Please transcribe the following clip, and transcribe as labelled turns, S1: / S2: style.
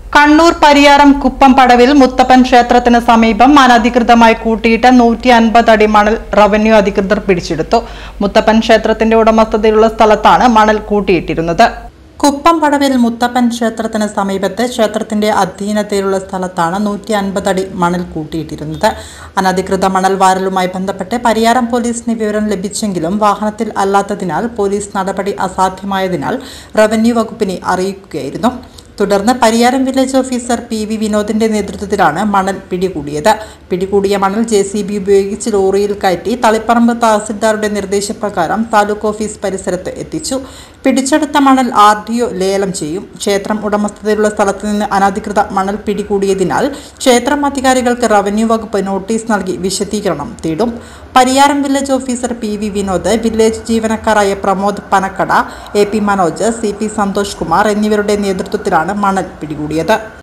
S1: കണ്ണൂർ പരിയാരം കുപ്പം പടവിൽ മുത്തപ്പൻ ക്ഷേത്രത്തിന് സമീപം അനധികൃതമായി കൂട്ടിയിട്ട നൂറ്റി അൻപത് അടി മണൽ റവന്യൂ അധികൃതർ പിടിച്ചെടുത്തു മുത്തപ്പൻ ക്ഷേത്രത്തിന്റെ ഉടമസ്ഥതയിലുള്ള സ്ഥലത്താണ് മണൽ കൂട്ടിയിട്ടിരുന്നത് കുപ്പം പടവിൽ മുത്തപ്പൻ ക്ഷേത്രത്തിന് സമീപത്ത് ക്ഷേത്രത്തിന്റെ അധീനതയിലുള്ള സ്ഥലത്താണ് നൂറ്റി അൻപത് അടി മണൽ കൂട്ടിയിട്ടിരുന്നത് അനധികൃത മണൽ വാരലുമായി ബന്ധപ്പെട്ട് പരിയാരം പോലീസിന് വിവരം ലഭിച്ചെങ്കിലും വാഹനത്തിൽ അല്ലാത്തതിനാൽ പോലീസ് നടപടി അസാധ്യമായതിനാൽ റവന്യൂ വകുപ്പിനെ അറിയിക്കുകയായിരുന്നു തുടർന്ന് Pariyaram village officer P V വിനോദിന്റെ നേതൃത്വത്തിലാണ് മണൽ പിടികൂടിയത് പിടികൂടിയ മണൽ ജെ സി ബി ഉപയോഗിച്ച് ലോറിയിൽ കയറ്റി തളിപ്പറമ്പ് തഹസിൽദാരുടെ നിർദ്ദേശപ്രകാരം താലൂക്ക് ഓഫീസ് പരിസരത്ത് എത്തിച്ചു പിടിച്ചെടുത്ത മണൽ ആർ ഡി ഒ ലേലം ചെയ്യും ക്ഷേത്രം ഉടമസ്ഥതയിലുള്ള സ്ഥലത്ത് നിന്ന് അനധികൃത മണൽ പിടികൂടിയതിനാൽ ക്ഷേത്രം അധികാരികൾക്ക് റവന്യൂ വകുപ്പ് നോട്ടീസ് നൽകി വിശദീകരണം തേടും Pariyaram village officer P V Vinod village ജീവനക്കാരായ Pramod Panakkada A P Manoj C P Santhosh Kumar എന്നിവരുടെ നേതൃത്വത്തിലാണ് മണൽ പിടികൂടിയത്